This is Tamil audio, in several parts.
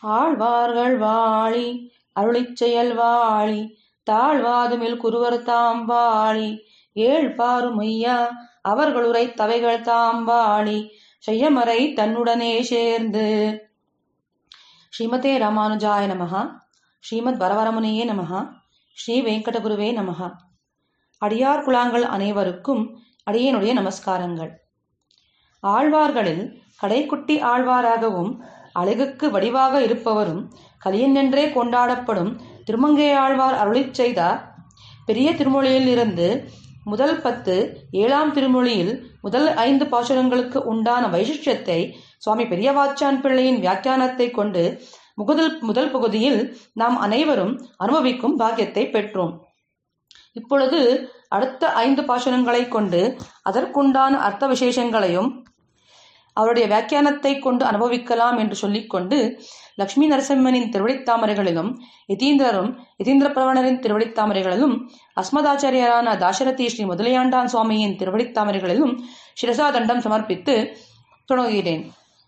ஆழ்வார்கள் வாழி அருளிச் செயல் வாழி தாழ்வாதுமில் குருவர் தாம் வாழி ஏழ் பாருமையா அவர்களுரை தவைகள் தாம் வாழி செய்யமறை தன்னுடனே சேர்ந்து ஸ்ரீமதே ராமானுஜாய நமஹ ஸ்ரீமத் வரவரமுனியே நமஹ ஸ்ரீ வெங்கடகுருவே நமஹ அடியார் குழாங்கள் அனைவருக்கும் அடியேனுடைய நமஸ்காரங்கள் ஆழ்வார்களில் கடைக்குட்டி ஆழ்வாராகவும் அழகுக்கு வடிவாக இருப்பவரும் கலியன் என்றே கொண்டாடப்படும் திருமங்கை ஆழ்வார் அருளிச் செய்த பெரிய திருமொழியில் இருந்து முதல் பத்து ஏழாம் திருமொழியில் முதல் ஐந்து பாசுரங்களுக்கு உண்டான வைசிஷ்யத்தை சுவாமி பெரியவாச்சான் பிள்ளையின் வியாக்கியானத்தை கொண்டு முகதல் முதல் பகுதியில் நாம் அனைவரும் அனுபவிக்கும் பாக்கியத்தை பெற்றோம் இப்பொழுது அடுத்த ஐந்து பாசுரங்களை கொண்டு அதற்குண்டான அர்த்த விசேஷங்களையும் அவருடைய வியாக்கியானத்தை கொண்டு அனுபவிக்கலாம் என்று சொல்லிக்கொண்டு லக்ஷ்மி நரசிம்மனின் திருவடித்தாமரைகளிலும் யதீந்திரரும் யதீந்திர பிரவணரின் திருவடித்தாமரைகளிலும் அஸ்மதாச்சாரியரான தாசரதி ஸ்ரீ முதலியாண்டான் சுவாமியின் திருவடித்தாமரைகளிலும் சிரசா தண்டம் சமர்ப்பித்து தொடங்குகிறேன்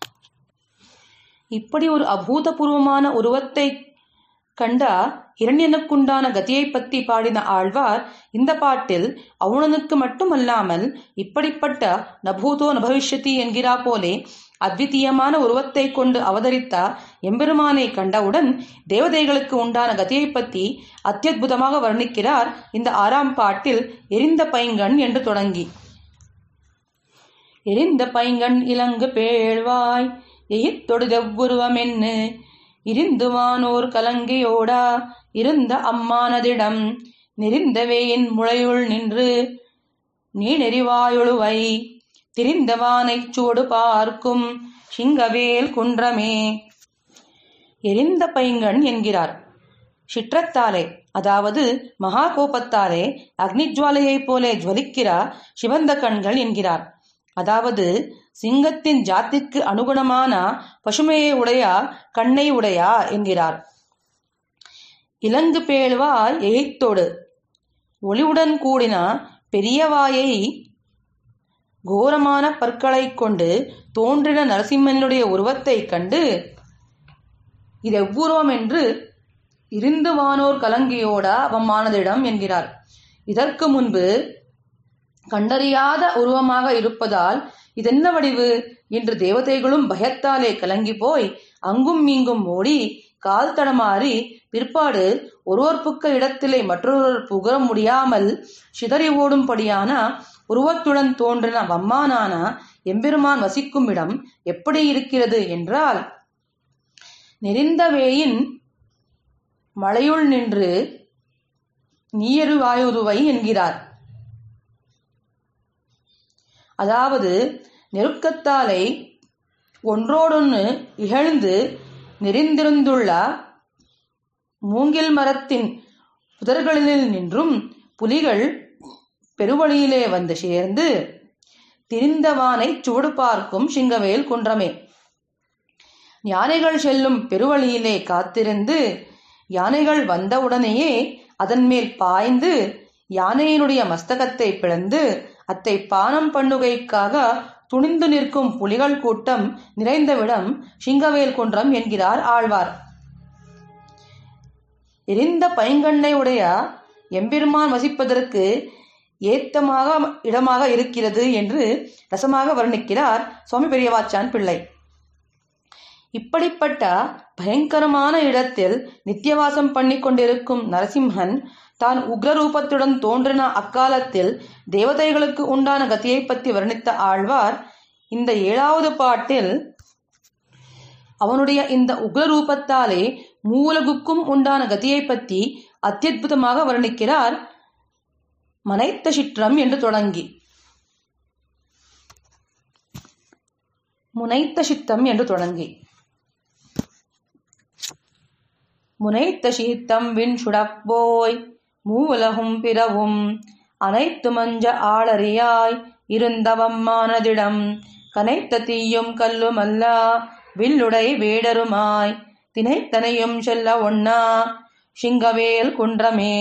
இப்படி ஒரு அபூதபூர்வமான உருவத்தை கண்ட இரண்யனுக்குண்டான கதியை பற்றி பாடின ஆழ்வார் இந்த பாட்டில் அவுணனுக்கு மட்டுமல்லாமல் இப்படிப்பட்ட நபூதோ நபவிஷ்யதி என்கிறா போலே அத்விதீயமான உருவத்தை கொண்டு அவதரித்த எம்பெருமானை கண்டவுடன் தேவதைகளுக்கு உண்டான கதியை பற்றி அத்தியுதமாக வர்ணிக்கிறார் இந்த ஆறாம் பாட்டில் எரிந்த பைங்கண் என்று தொடங்கி எரிந்த பைங்கண் இலங்கு பேழ்வாய் எயித்தொடுதெவ்வுருவமென்னு இருந்துவானோர் கலங்கியோடா இருந்த அம்மானதிடம் நெறிந்தவேயின் முளையுள் நின்று நீ நெறிவாயொழுவை திரிந்தவானைச் சூடு பார்க்கும் சிங்கவேல் குன்றமே எரிந்த பைங்கண் என்கிறார் சிற்றத்தாலே அதாவது மகா கோபத்தாலே அக்னிஜ்வாலையைப் போலே ஜுவலிக்கிற சிவந்த கண்கள் என்கிறார் அதாவது சிங்கத்தின் ஜாத்திற்கு அனுகுணமான பசுமையை உடைய கண்ணை உடையா என்கிறார் இலங்கு பேழ்வாய் எயித்தோடு ஒளிவுடன் கூடின பெரியவாயை கோரமான பற்களைக் கொண்டு தோன்றின நரசிம்மனுடைய உருவத்தைக் கண்டு இது எவ்வுருவம் என்று இருந்து வானோர் கலங்கியோட அவமானதிடம் என்கிறார் இதற்கு முன்பு கண்டறியாத உருவமாக இருப்பதால் இதென்ன வடிவு என்று தேவதைகளும் பயத்தாலே கலங்கி போய் அங்கும் மீங்கும் ஓடி கால் தடமாறி பிற்பாடு ஒருவர் புக்க இடத்திலே மற்றொருவர் புகழ முடியாமல் சிதறி ஓடும்படியான உருவத்துடன் தோன்றின வம்மானான எம்பெருமான் வசிக்கும் இடம் எப்படி இருக்கிறது என்றால் நெறிந்தவேயின் மலையுள் நின்று நீயருவாயுருவை என்கிறார் அதாவது நெருக்கத்தாலே ஒன்றோடொன்று இகழ்ந்து நெறிந்திருந்துள்ள மூங்கில் மரத்தின் புதர்களில் நின்றும் புலிகள் பெருவழியிலே வந்து சேர்ந்து திரிந்தவானை சூடு பார்க்கும் சிங்கவேல் குன்றமே யானைகள் செல்லும் பெருவழியிலே காத்திருந்து யானைகள் வந்தவுடனேயே அதன் மேல் பாய்ந்து யானையினுடைய மஸ்தகத்தை பிளந்து அத்தை பானம் பண்ணுகைக்காக துணிந்து நிற்கும் புலிகள் கூட்டம் நிறைந்தவிடம் சிங்கவேல் குன்றம் என்கிறார் ஆழ்வார் எரிந்த பைங்கண்ணை உடைய எம்பெருமான் வசிப்பதற்கு ஏத்தமாக இடமாக இருக்கிறது என்று ரசமாக வர்ணிக்கிறார் சுவாமி பெரியவாச்சான் பிள்ளை இப்படிப்பட்ட பயங்கரமான இடத்தில் நித்தியவாசம் பண்ணி கொண்டிருக்கும் நரசிம்ஹன் தான் உக்ர ரூபத்துடன் தோன்றின அக்காலத்தில் தேவதைகளுக்கு உண்டான கதியை பற்றி வர்ணித்த ஆழ்வார் இந்த ஏழாவது பாட்டில் அவனுடைய இந்த உக்ர ரூபத்தாலே மூலகுக்கும் உண்டான கதியை பற்றி அத்தியுதமாக வர்ணிக்கிறார் மனைத்த சிற்றம் என்று தொடங்கி முனைத்த சித்தம் என்று தொடங்கி முனைத்த சீத்தம் விண் சுடப்போய் மூவுலகும் பிறவும் அனைத்து மஞ்ச ஆளறியாய் இருந்தவம்மானதிடம் கனைத்த தீயும் கல்லுமல்லா வில்லுடை வேடருமாய் தினைத்தனையும் செல்ல ஒண்ணா சிங்கவேல் குன்றமே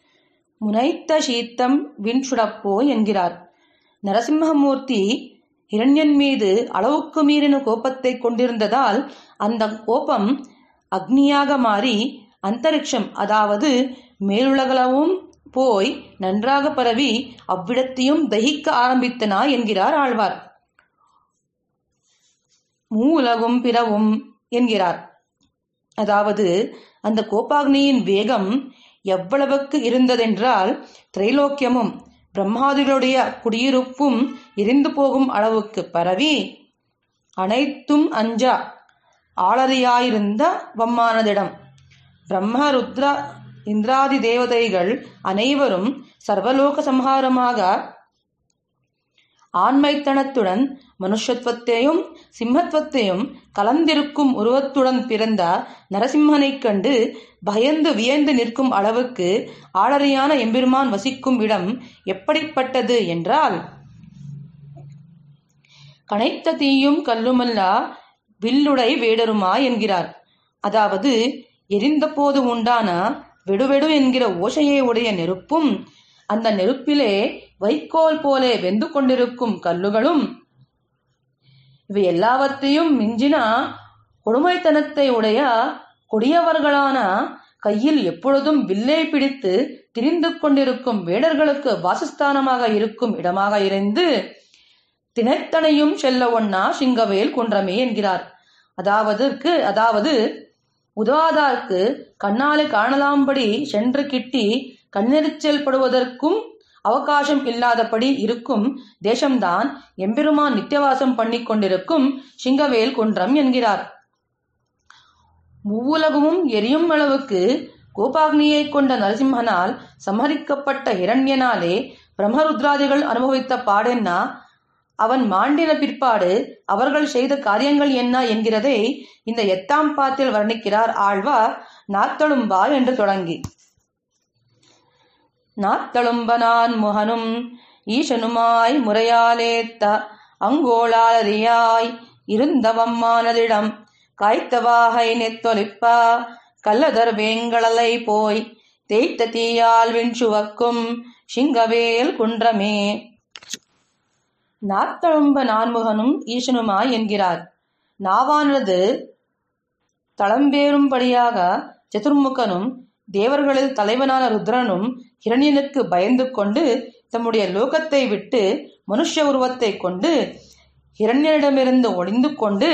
முனைத்த சீத்தம் விண்சுடப்போ என்கிறார் நரசிம்மமூர்த்தி இரண்யன் மீது அளவுக்கு மீறின கோபத்தை கொண்டிருந்ததால் அந்த கோபம் அக்னியாக மாறி அந்தரிக்ஷம் அதாவது மேலுலகளவும் போய் நன்றாக பரவி அவ்விடத்தையும் தகிக்க ஆரம்பித்தனா என்கிறார் ஆழ்வார் மூலகும் பிறவும் என்கிறார் அதாவது அந்த கோபாக்னியின் வேகம் எவ்வளவுக்கு இருந்ததென்றால் திரைலோக்கியமும் பிரம்மாதிகளுடைய குடியிருப்பும் எரிந்து போகும் அளவுக்கு பரவி அனைத்தும் அஞ்சா ஆளறியாயிருந்த வம்மானதிடம் பிரம்ம ருத்ர இந்திராதி தேவதைகள் அனைவரும் சர்வலோக சம்ஹாரமாக ஆண்மைத்தனத்துடன் மனுஷத்துவத்தையும் சிம்மத்துவத்தையும் கலந்திருக்கும் உருவத்துடன் பிறந்த நரசிம்மனைக் கண்டு பயந்து வியந்து நிற்கும் அளவுக்கு ஆளறியான எம்பெருமான் வசிக்கும் இடம் எப்படிப்பட்டது என்றால் கனைத்த தீயும் கல்லுமல்லா வில்லுடை வேடருமா என்கிறார் அதாவது எரிந்தபோது உண்டான வெடுவெடு என்கிற ஓசையை உடைய நெருப்பும் அந்த நெருப்பிலே வைக்கோல் போலே வெந்து கொண்டிருக்கும் கல்லுகளும் இவை எல்லாவற்றையும் மிஞ்சின கொடுமைத்தனத்தை உடைய கொடியவர்களான கையில் எப்பொழுதும் வில்லை பிடித்து திரிந்து கொண்டிருக்கும் வேடர்களுக்கு வாசஸ்தானமாக இருக்கும் இடமாக இருந்து தினைத்தனையும் செல்ல ஒண்ணா சிங்கவேல் குன்றமே என்கிறார் அதாவதற்கு அதாவது உதவாதார்க்கு கண்ணாலே காணலாம்படி சென்று கிட்டி கண்ணெரிச்சல் படுவதற்கும் அவகாசம் இல்லாதபடி இருக்கும் தேசம்தான் எம்பெருமான் நித்தியவாசம் பண்ணிக் கொண்டிருக்கும் சிங்கவேல் குன்றம் என்கிறார் மூவுலகமும் எரியும் அளவுக்கு கோபாக்னியை கொண்ட நரசிம்மனால் சம்ஹரிக்கப்பட்ட இரண்யனாலே பிரம்மருத்ராதிகள் அனுபவித்த பாடென்னா அவன் மாண்டின பிற்பாடு அவர்கள் செய்த காரியங்கள் என்ன என்கிறதை இந்த எட்டாம் பாத்தில் வர்ணிக்கிறார் ஆழ்வார் நாத்தழும்பா என்று தொடங்கி நாத்தழும்பனான் முகனும் ஈசனுமாய் முறையாலேத்த அங்கோளாலறியாய் இருந்தவம்மானதிடம் காய்த்தவாகை நெத்தொலிப்பா கல்லதர் வேங்களலை போய் தேய்த்த தீயால் விண்சுவக்கும் சிங்கவேல் குன்றமே நாத்தழும்ப நான்முகனும் ஈசனுமாய் என்கிறார் நாவானது தளம்பேறும்படியாக சதுர்முகனும் தேவர்களில் தலைவனான ருத்ரனும் ஹிரண்யனுக்கு பயந்து கொண்டு தம்முடைய லோகத்தை விட்டு மனுஷ உருவத்தை கொண்டு ஹிரண்யனிடமிருந்து ஒளிந்து கொண்டு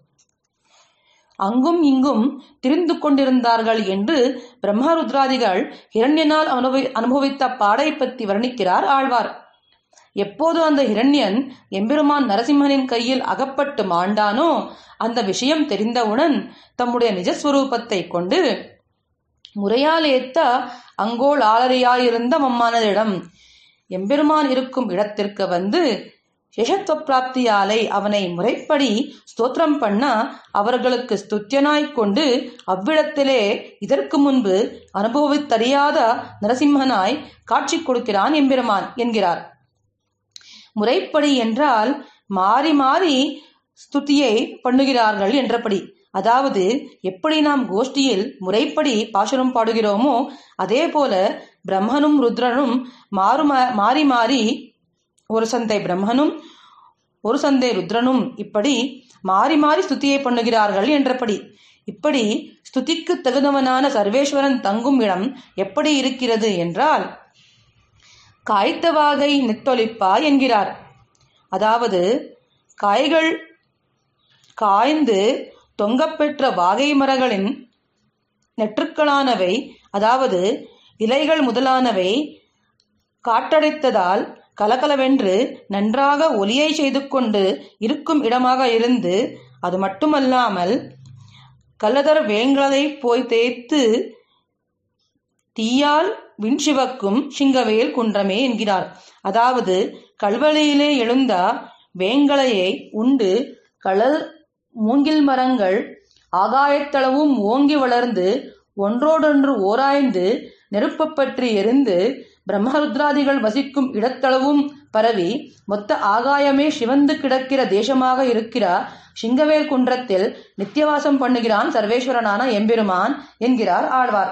அங்கும் இங்கும் திரிந்து கொண்டிருந்தார்கள் என்று பிரம்மருத்ராதிகள் ஹிரண்யனால் அனுபவி அனுபவித்த பாடை பற்றி வர்ணிக்கிறார் ஆழ்வார் எப்போது அந்த ஹிரண்யன் எம்பெருமான் நரசிம்மனின் கையில் அகப்பட்டு மாண்டானோ அந்த விஷயம் தெரிந்தவுடன் தம்முடைய நிஜஸ்வரூபத்தை கொண்டு முறையால் ஏத்த அங்கோள் ஆளறியாயிருந்த மம்மானதிடம் எம்பெருமான் இருக்கும் இடத்திற்கு வந்து சேஷத்துவ பிராப்தியாலை அவனை முறைப்படி ஸ்தோத்திரம் பண்ண அவர்களுக்கு ஸ்துத்தியனாய்க் கொண்டு அவ்விடத்திலே இதற்கு முன்பு அனுபவித்தறியாத நரசிம்மனாய் காட்சி கொடுக்கிறான் எம்பெருமான் என்கிறார் முறைப்படி என்றால் மாறி மாறி ஸ்துதியை பண்ணுகிறார்கள் என்றபடி அதாவது எப்படி நாம் கோஷ்டியில் முறைப்படி பாசுரம் பாடுகிறோமோ அதே போல பிரம்மனும் ருத்ரனும் மாறு மாறி மாறி ஒரு சந்தை பிரம்மனும் ஒரு சந்தை ருத்ரனும் இப்படி மாறி மாறி ஸ்துதியை பண்ணுகிறார்கள் என்றபடி இப்படி ஸ்துதிக்கு தகுந்தவனான சர்வேஸ்வரன் தங்கும் இடம் எப்படி இருக்கிறது என்றால் காய்த்த வாகை நெத்தொலிப்பா என்கிறார் அதாவது காய்கள் காய்ந்து தொங்கப்பெற்ற வாகை மரங்களின் நெற்றுக்களானவை அதாவது இலைகள் முதலானவை காற்றடைத்ததால் கலகலவென்று நன்றாக ஒலியை செய்து கொண்டு இருக்கும் இடமாக இருந்து அது மட்டுமல்லாமல் கல்லதர் வேங்களதை போய் தேய்த்து தீயால் விண்சிவக்கும் சிங்கவேல் குன்றமே என்கிறார் அதாவது கல்வழியிலே எழுந்த வேங்கலையை உண்டு களல் மூங்கில் மரங்கள் ஆகாயத்தளவும் ஓங்கி வளர்ந்து ஒன்றோடொன்று ஓராய்ந்து நெருப்பு பற்றி எரிந்து பிரம்மருத்ராதிகள் வசிக்கும் இடத்தளவும் பரவி மொத்த ஆகாயமே சிவந்து கிடக்கிற தேசமாக இருக்கிற சிங்கவேல் குன்றத்தில் நித்தியவாசம் பண்ணுகிறான் சர்வேஸ்வரனான எம்பெருமான் என்கிறார் ஆழ்வார்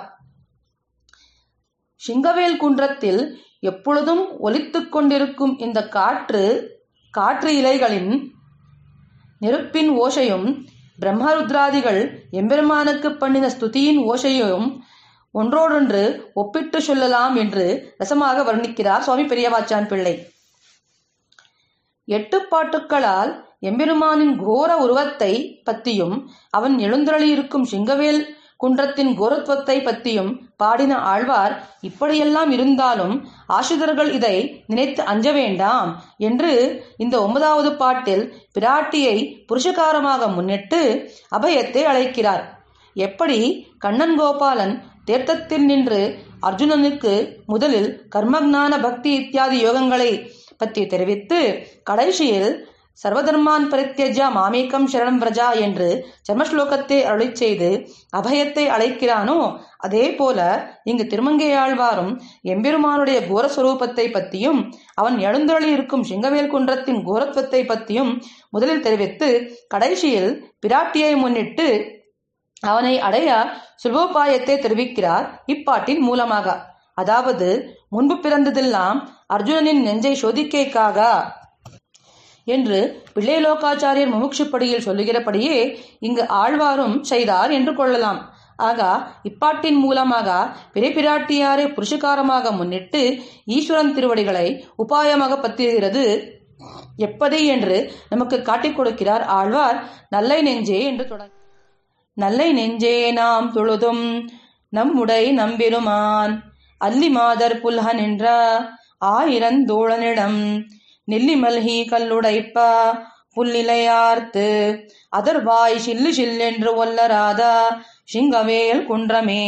சிங்கவேல் குன்றத்தில் எப்பொழுதும் ஒலித்துக் கொண்டிருக்கும் இந்த காற்று காற்று இலைகளின் நெருப்பின் ஓசையும் பிரம்மருத்ராதிகள் எம்பெருமானுக்கு பண்ணின ஸ்துதியின் ஓசையும் ஒன்றோடொன்று ஒப்பிட்டு சொல்லலாம் என்று ரசமாக வர்ணிக்கிறார் சுவாமி பெரியவாச்சான் பிள்ளை எட்டு பாட்டுக்களால் எம்பெருமானின் கோர உருவத்தை பற்றியும் அவன் எழுந்தருளியிருக்கும் சிங்கவேல் குன்றத்தின் கோரத்துவத்தை பற்றியும் பாடின ஆழ்வார் இப்படியெல்லாம் இருந்தாலும் ஆசிரியர்கள் இதை நினைத்து அஞ்ச வேண்டாம் என்று இந்த ஒன்பதாவது பாட்டில் பிராட்டியை புருஷகாரமாக முன்னிட்டு அபயத்தை அழைக்கிறார் எப்படி கண்ணன் கோபாலன் தேர்த்தத்தில் நின்று அர்ஜுனனுக்கு முதலில் கர்மஜான பக்தி இத்தியாதி யோகங்களை பற்றி தெரிவித்து கடைசியில் சர்வதர்மான் பரித்தியஜா மாமேக்கம் சரணம் பிரஜா என்று ஜன்மஸ்லோகத்தை அருளி செய்து அபயத்தை அழைக்கிறானோ அதே போல இங்கு திருமங்கையாழ்வாரும் எம்பெருமானுடைய கோரஸ்வரூபத்தை பற்றியும் அவன் எழுந்தருளி இருக்கும் சிங்கவேல் குன்றத்தின் கோரத்துவத்தை பற்றியும் முதலில் தெரிவித்து கடைசியில் பிராட்டியை முன்னிட்டு அவனை அடைய சுலபோபாயத்தை தெரிவிக்கிறார் இப்பாட்டின் மூலமாக அதாவது முன்பு பிறந்ததெல்லாம் அர்ஜுனனின் நெஞ்சை சோதிக்கைக்காக என்று பிள்ளைலோகாச்சாரியர் முமுட்சுப்படியில் சொல்லுகிறபடியே இங்கு ஆழ்வாரும் செய்தார் என்று கொள்ளலாம் ஆக இப்பாட்டின் மூலமாக பிறைப்பிராட்டியாரை புருஷகாரமாக முன்னிட்டு ஈஸ்வரன் திருவடிகளை உபாயமாக பத்துகிறது எப்படி என்று நமக்கு காட்டிக் கொடுக்கிறார் ஆழ்வார் நல்லை நெஞ்சே என்று தொடங்க நல்லை நெஞ்சே நாம் தொழுதும் நம்முடை நம்பெருமான் அல்லி மாதர் புல்ஹன் என்ற ஆயிரந்தோழனிடம் நெல்லி மல்கி கல்லுடைப்ப புல்லிலையார்த்து அதர்வாய் சில்லு சில்லென்று ஒல்லராத சிங்கவேல் குன்றமே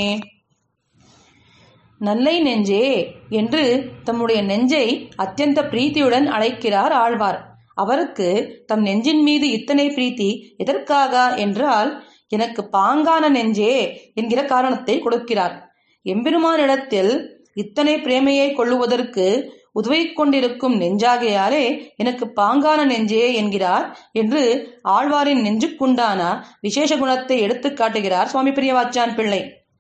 நல்லை நெஞ்சே என்று தம்முடைய நெஞ்சை அத்தியந்த பிரீத்தியுடன் அழைக்கிறார் ஆழ்வார் அவருக்கு தம் நெஞ்சின் மீது இத்தனை பிரீத்தி எதற்காக என்றால் எனக்கு பாங்கான நெஞ்சே என்கிற காரணத்தை கொடுக்கிறார் எம்பெருமானிடத்தில் இத்தனை பிரேமையை கொள்ளுவதற்கு உதவி கொண்டிருக்கும் நெஞ்சாகையாலே எனக்கு பாங்கான நெஞ்சே என்கிறார் என்று ஆழ்வாரின் நெஞ்சுக்குண்டான விசேஷ குணத்தை எடுத்து காட்டுகிறார் சுவாமி பிரியவாச்சான் பிள்ளை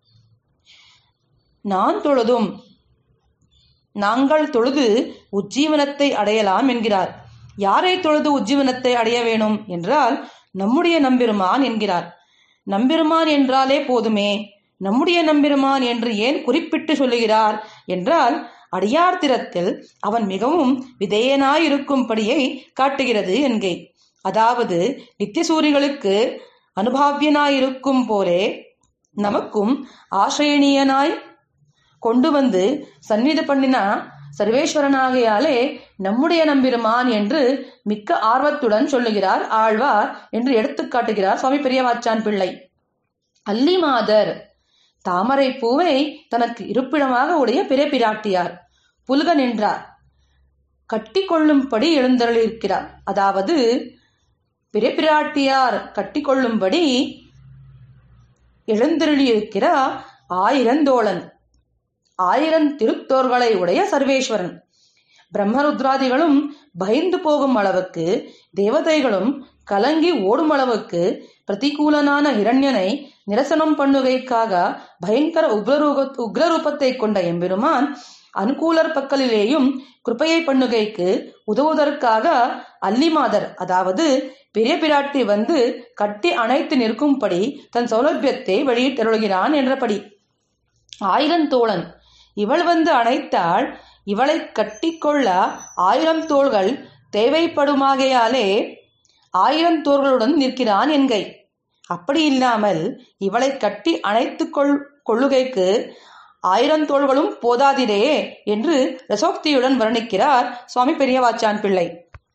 நான் தொழுதும் நாங்கள் தொழுது உஜ்ஜீவனத்தை அடையலாம் என்கிறார் யாரை தொழுது உஜ்ஜீவனத்தை அடைய வேணும் என்றால் நம்முடைய நம்பெருமான் என்கிறார் நம்பெருமான் என்றாலே போதுமே நம்முடைய நம்பெருமான் என்று ஏன் குறிப்பிட்டு சொல்லுகிறார் என்றால் அடியார் திறத்தில் அவன் மிகவும் விதேயனாயிருக்கும்படியை காட்டுகிறது என்கை அதாவது நித்தியசூரிகளுக்கு அனுபாவியனாயிருக்கும் போலே நமக்கும் ஆசிரியனியனாய் கொண்டு வந்து சந்நிதி பண்ணின சர்வேஸ்வரனாகையாலே நம்முடைய நம்பிருமான் என்று மிக்க ஆர்வத்துடன் சொல்லுகிறார் ஆழ்வார் என்று எடுத்துக் காட்டுகிறார் சுவாமி பெரியவாச்சான் பிள்ளை அல்லி மாதர் தாமரை பூவை தனக்கு இருப்பிடமாக உடைய பிற பிராட்டியார் புல்கன் என்றார் கட்டி கொள்ளும்படி எழுந்தருளிருக்கிறார் அதாவது பிற பிராட்டியார் கட்டி கொள்ளும்படி எழுந்தருளியிருக்கிற ஆயிரந்தோழன் ஆயிரம் திருத்தோர்களை உடைய சர்வேஸ்வரன் பிரம்மருத்ராதிகளும் பயந்து போகும் அளவுக்கு தேவதைகளும் கலங்கி ஓடும் அளவுக்கு பிரதிகூலனான இரண்யனை நிரசனம் பண்ணுகைக்காக பயங்கர உக்ரரூப உக்ரரூபத்தை கொண்ட எம்பெருமான் அனுகூலர் பக்கலிலேயும் கிருப்பையை பண்ணுகைக்கு உதவுவதற்காக அல்லிமாதர் அதாவது பெரிய பிராட்டி வந்து கட்டி அணைத்து நிற்கும்படி தன் சௌலபியத்தை வெளியிட்டருள்கிறான் என்றபடி ஆயிரம் தோழன் இவள் வந்து அணைத்தால் இவளை கட்டிக்கொள்ள ஆயிரம் தோள்கள் தேவைப்படுமாகையாலே ஆயிரம் தோள்களுடன் நிற்கிறான் என்கை அப்படி இல்லாமல் இவளை கட்டி அணைத்து கொள் கொள்ளுகைக்கு ஆயிரம் தோள்களும் போதாதிரே என்று ரசோக்தியுடன் வர்ணிக்கிறார் சுவாமி பெரியவாச்சான் பிள்ளை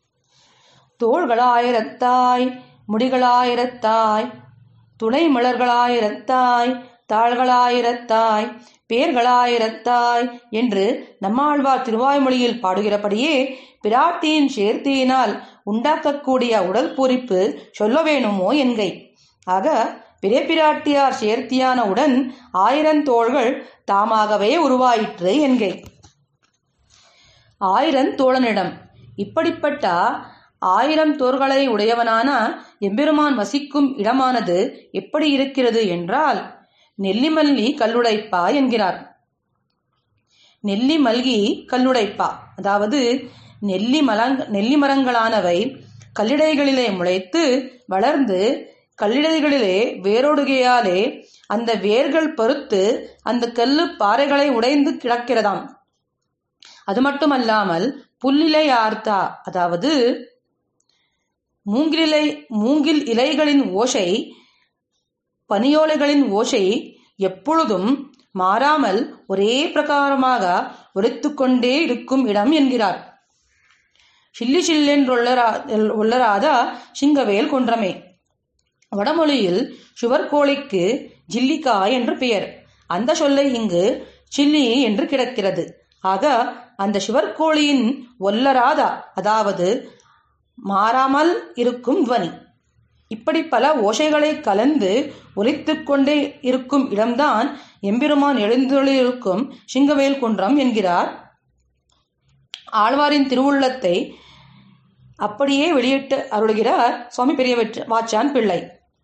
தோள்களாயிரத்தாய் முடிகளாயிரத்தாய் துணை மலர்களாயிரத்தாய் தாள்களாயிரத்தாய் பேர்களாயிரத்தாய் என்று நம்மாழ்வார் திருவாய்மொழியில் பாடுகிறபடியே பிராட்டியின் சேர்த்தியினால் உண்டாக்கக்கூடிய உடல் பூரிப்பு சொல்ல வேணுமோ என்கை ஆக பெரிய பிராட்டியார் சேர்த்தியான உடன் ஆயிரம் தோள்கள் தாமாகவே உருவாயிற்று என்கை ஆயிரம் தோழனிடம் இப்படிப்பட்ட ஆயிரம் தோள்களை உடையவனான எம்பெருமான் வசிக்கும் இடமானது எப்படி இருக்கிறது என்றால் நெல்லிமல்லி கல்லுடைப்பா என்கிறார் நெல்லி மல்கி கல்லுடைப்பா அதாவது நெல்லி மலங் நெல்லி மரங்களானவை கல்லிடைகளிலே முளைத்து வளர்ந்து கல்லிடைகளிலே வேரோடுகையாலே அந்த வேர்கள் பருத்து அந்த கல்லு பாறைகளை உடைந்து கிடக்கிறதாம் அது மட்டுமல்லாமல் புல்லிலை ஆர்த்தா அதாவது மூங்கிலை மூங்கில் இலைகளின் ஓசை பனியோலைகளின் ஓசை எப்பொழுதும் மாறாமல் ஒரே பிரகாரமாக ஒலித்துக்கொண்டே இருக்கும் இடம் என்கிறார் சில்லி சில்லென்றொள்ளரா உள்ளராத சிங்கவேல் குன்றமே வடமொழியில் சுவர்கோழிக்கு ஜில்லிக்காய் என்று பெயர் அந்த சொல்லை இங்கு சில்லி என்று கிடக்கிறது ஆக அந்த சிவர்கோழியின் ஒல்லராதா அதாவது மாறாமல் இருக்கும் துவனி இப்படி பல ஓசைகளை கலந்து ஒலித்துக் கொண்டே இருக்கும் இடம்தான் எம்பெருமான் எழுந்தொழிலிருக்கும் சிங்கவேல் குன்றம் என்கிறார் ஆழ்வாரின் திருவுள்ளத்தை அப்படியே வெளியிட்டு அருளுகிறார் சுவாமி பெரிய வாச்சான் பிள்ளை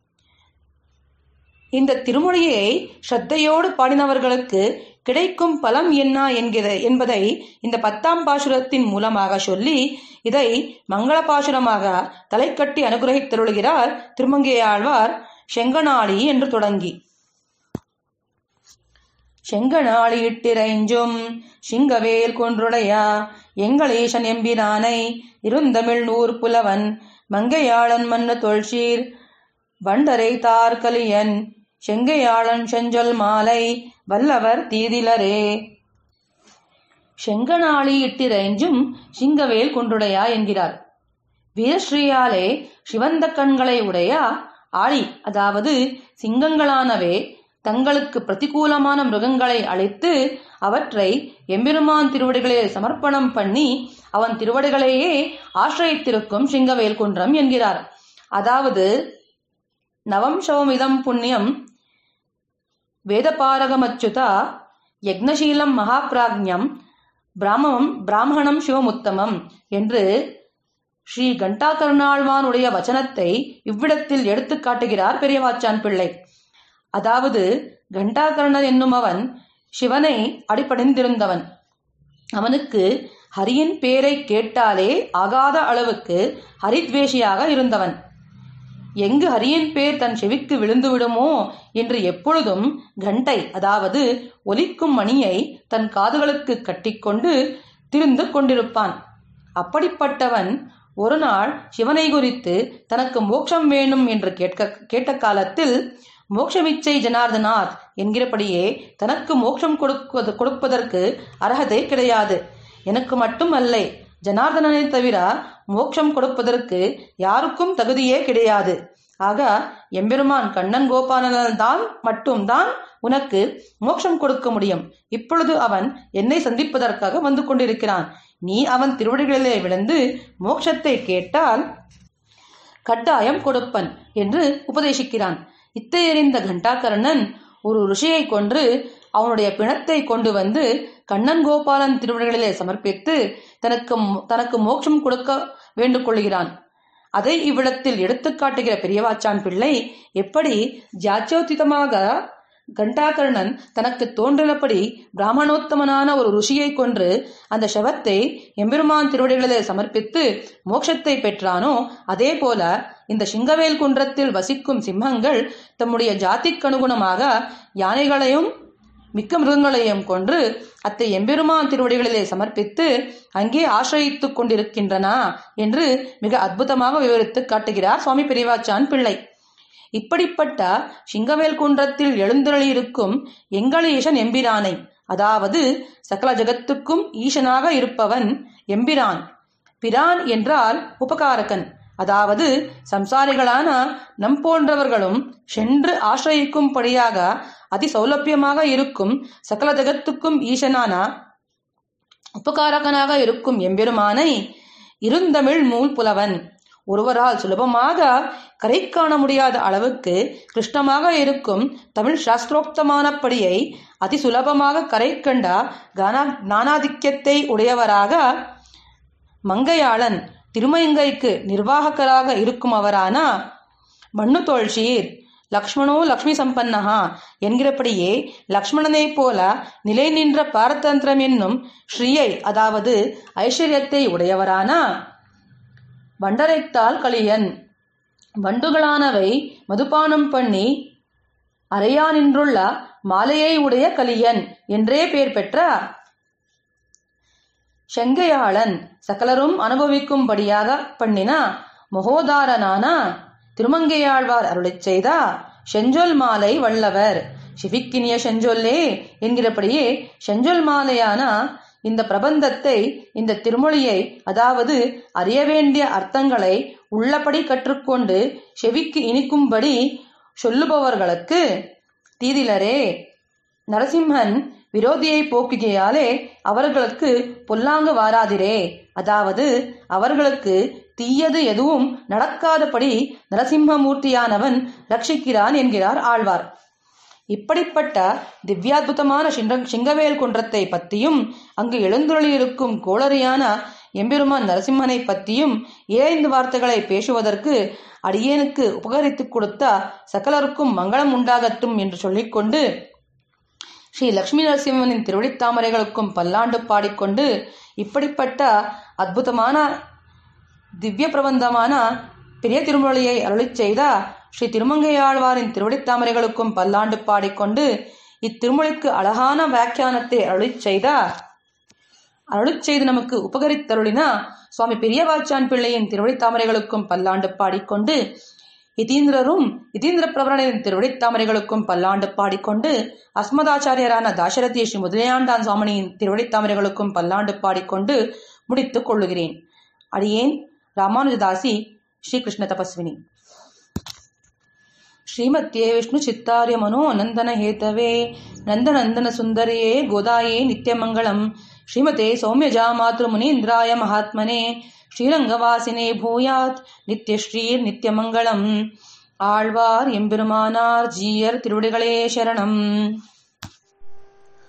இந்த திருமொழியை ஸ்ரத்தையோடு பாடினவர்களுக்கு கிடைக்கும் பலம் என்ன என்கிற என்பதை இந்த பத்தாம் பாசுரத்தின் மூலமாக சொல்லி இதை மங்கள பாசுரமாக தலைக்கட்டி அனுகிரகித்தருளுகிறார் திருமங்கையாழ்வார் செங்கனாளி என்று தொடங்கி செங்கனாளி இட்டிரைஞ்சும் சிங்கவேல் கொன்றுடையா எங்களேசன் எம்பினானை இருந்தமிழ் நூர் புலவன் மங்கையாளன் மன்ன தொல்சீர் வண்டரை தார்கலியன் செங்கையாளன் செஞ்சொல் மாலை வல்லவர் தீதிலரே செங்கனாளி இட்டிரைஞ்சும் சிங்கவேல் குன்றுடையா என்கிறார் வீரஸ்ரீயாலே சிவந்த கண்களை உடைய ஆளி அதாவது சிங்கங்களானவே தங்களுக்கு பிரதிகூலமான மிருகங்களை அழைத்து அவற்றை எம்பெருமான் திருவடிகளே சமர்ப்பணம் பண்ணி அவன் திருவடிகளையே ஆசிரியத்திருக்கும் சிங்கவேல் குன்றம் என்கிறார் அதாவது நவம்சவமிதம் புண்ணியம் வேதபாரகமச்சுதா யக்னசீலம் மகாபிராஜ்யம் பிராமம் பிராமணம் சிவமுத்தமம் என்று ஸ்ரீ கண்டாகருணாழ்வானுடைய வச்சனத்தை இவ்விடத்தில் எடுத்துக் காட்டுகிறார் பெரியவாச்சான் பிள்ளை அதாவது கண்டாகர்ணன் என்னுமவன் சிவனை அடிப்படைந்திருந்தவன் அவனுக்கு ஹரியின் பேரை கேட்டாலே ஆகாத அளவுக்கு ஹரித்வேஷியாக இருந்தவன் எங்கு ஹரியின் பேர் தன் செவிக்கு விழுந்து விடுமோ என்று எப்பொழுதும் கண்டை அதாவது ஒலிக்கும் மணியை தன் காதுகளுக்கு கட்டிக்கொண்டு திரிந்து கொண்டிருப்பான் அப்படிப்பட்டவன் ஒரு நாள் சிவனை குறித்து தனக்கு மோட்சம் வேணும் என்று கேட்க கேட்ட காலத்தில் மோட்சமிச்சை ஜனார்தனாத் என்கிறபடியே தனக்கு மோட்சம் கொடுப்பது கொடுப்பதற்கு அர்ஹதை கிடையாது எனக்கு மட்டும் அல்ல ஜனார்தனனை தவிர மோட்சம் கொடுப்பதற்கு யாருக்கும் தகுதியே கிடையாது ஆக எம்பெருமான் கண்ணன் கோபாலனால் தான் மட்டும்தான் உனக்கு மோட்சம் கொடுக்க முடியும் இப்பொழுது அவன் என்னை சந்திப்பதற்காக வந்து கொண்டிருக்கிறான் நீ அவன் திருவடிகளிலே விழுந்து மோட்சத்தை கேட்டால் கட்டாயம் கொடுப்பன் என்று உபதேசிக்கிறான் இத்தை எறிந்த கண்டாகர்ணன் ஒரு ருஷியை கொன்று அவனுடைய பிணத்தை கொண்டு வந்து கண்ணன் கோபாலன் திருவிழிகளிலே சமர்ப்பித்து தனக்கு தனக்கு மோட்சம் கொடுக்க வேண்டுகொள்கிறான் அதை இவ்விடத்தில் எடுத்துக்காட்டுகிற பெரியவாச்சான் பிள்ளை எப்படி ஜாச்சோத்திதமாக கண்டாகர்ணன் தனக்கு தோன்றினபடி பிராமணோத்தமனான ஒரு ருஷியை கொன்று அந்த சவத்தை எம்பெருமான் திருவடிகளிலே சமர்ப்பித்து மோட்சத்தை பெற்றானோ அதே போல இந்த சிங்கவேல் குன்றத்தில் வசிக்கும் சிம்மங்கள் தம்முடைய ஜாதிக்கு அனுகுணமாக யானைகளையும் மிக்க மிருகங்களையும் கொன்று அத்தை எம்பெருமான் திருவடிகளிலே சமர்ப்பித்து அங்கே ஆசிரயித்துக் கொண்டிருக்கின்றன என்று மிக அற்புதமாக விவரித்து காட்டுகிறார் சுவாமி பெரியவாச்சான் பிள்ளை இப்படிப்பட்ட சிங்கவேல் குன்றத்தில் எழுந்தருளியிருக்கும் எங்களீசன் எம்பிரானை அதாவது சகல ஜகத்துக்கும் ஈசனாக இருப்பவன் எம்பிரான் பிரான் என்றால் உபகாரகன் அதாவது சம்சாரிகளான நம் போன்றவர்களும் சென்று ஆசிரயிக்கும்படியாக அதி சௌலபியமாக இருக்கும் சகல ஜகத்துக்கும் ஈசனான உபகாரகனாக இருக்கும் எம்பெருமானை இருந்தமிழ் மூல் புலவன் ஒருவரால் சுலபமாக கரை காண முடியாத அளவுக்கு கிருஷ்ணமாக இருக்கும் தமிழ் சாஸ்திரோக்தமானபடியை அதி சுலபமாக கரை கண்ட கானா ஞானாதிக்கியத்தை உடையவராக மங்கையாளன் திருமயங்கைக்கு நிர்வாகக்கராக இருக்கும் அவரான மண்ணு தோழ்சீர் லக்ஷ்மணோ லக்ஷ்மி சம்பன்னஹா என்கிறபடியே லக்ஷ்மணனைப் போல நிலை நின்ற பாரதந்திரம் என்னும் ஸ்ரீயை அதாவது ஐஸ்வர்யத்தை உடையவரான வண்டரைத்தால் கலியன் வண்டுகளானவை மதுபானம் பண்ணி அறையா நின்றுள்ள மாலையை உடைய கலியன் என்றே பெயர் பெற்ற செங்கையாளன் சகலரும் அனுபவிக்கும்படியாக பண்ணின மகோதாரனான திருமங்கையாழ்வார் அருளிச் செய்த செஞ்சொல் மாலை வல்லவர் சிவிக்கினிய செஞ்சொல்லே என்கிறபடியே செஞ்சொல் மாலையான இந்த பிரபந்தத்தை இந்த திருமொழியை அதாவது அறிய வேண்டிய அர்த்தங்களை உள்ளபடி கற்றுக்கொண்டு செவிக்கு இனிக்கும்படி சொல்லுபவர்களுக்கு தீதிலரே நரசிம்மன் விரோதியை போக்குகையாலே அவர்களுக்கு பொல்லாங்கு வாராதிரே அதாவது அவர்களுக்கு தீயது எதுவும் நடக்காதபடி நரசிம்மமூர்த்தியானவன் ரட்சிக்கிறான் என்கிறார் ஆழ்வார் இப்படிப்பட்ட திவ்யாத்புதமான சிங்க- சிங்கவேல் குன்றத்தை பற்றியும் அங்கு எழுந்துள்ளிருக்கும் கோளரியான எம்பெருமான் நரசிம்மனை பற்றியும் ஏழைந்து வார்த்தைகளை பேசுவதற்கு அடியேனுக்கு உபகரித்துக் கொடுத்த சகலருக்கும் மங்களம் உண்டாகட்டும் என்று சொல்லிக்கொண்டு ஸ்ரீ லக்ஷ்மி நரசிம்மனின் திருவடித்தாமரைகளுக்கும் பல்லாண்டு பாடிக்கொண்டு இப்படிப்பட்ட அற்புதமான திவ்ய பிரபந்தமான பெரிய திருமொழியை அருளிச் செய்த ஸ்ரீ திருமங்கையாழ்வாரின் திருவடித்தாமரைகளுக்கும் பல்லாண்டு பாடிக்கொண்டு இத்திருமொழிக்கு அழகான வியாக்கியானத்தை அருளிச் செய்த அருளிச் செய்து நமக்கு உபகரித்தருளின சுவாமி பெரியவாச்சான் பிள்ளையின் திருவடித்தாமரைகளுக்கும் பல்லாண்டு பாடிக்கொண்டு யதீந்திரரும் யதீந்திர பிரபரனின் திருவடித்தாமரைகளுக்கும் பல்லாண்டு பாடிக்கொண்டு அஸ்மதாச்சாரியரான தாசரதி ஸ்ரீ முதலியாண்டான் சுவாமினியின் திருவடித்தாமரைகளுக்கும் பல்லாண்டு பாடிக்கொண்டு முடித்துக் கொள்ளுகிறேன் அடியேன் ராமானுஜதாசி ஸ்ரீகிருஷ்ண தபஸ்வினி श्रीमत्ये विष्णुचित्तार्य मनो नन्दन हेतवे नन्दनन्दन सुन्दर्ये गोदाये नित्यमङ्गलम् श्रीमते सौम्यजा मातृमुनीन्द्राय महात्मने श्रीरङ्गवासिने भूयात् नित्यश्रीर्नित्यमङ्गलम् ஆழ்வார் எம்பெருமானார் ஜீயர் திருவடிகளே சரணம்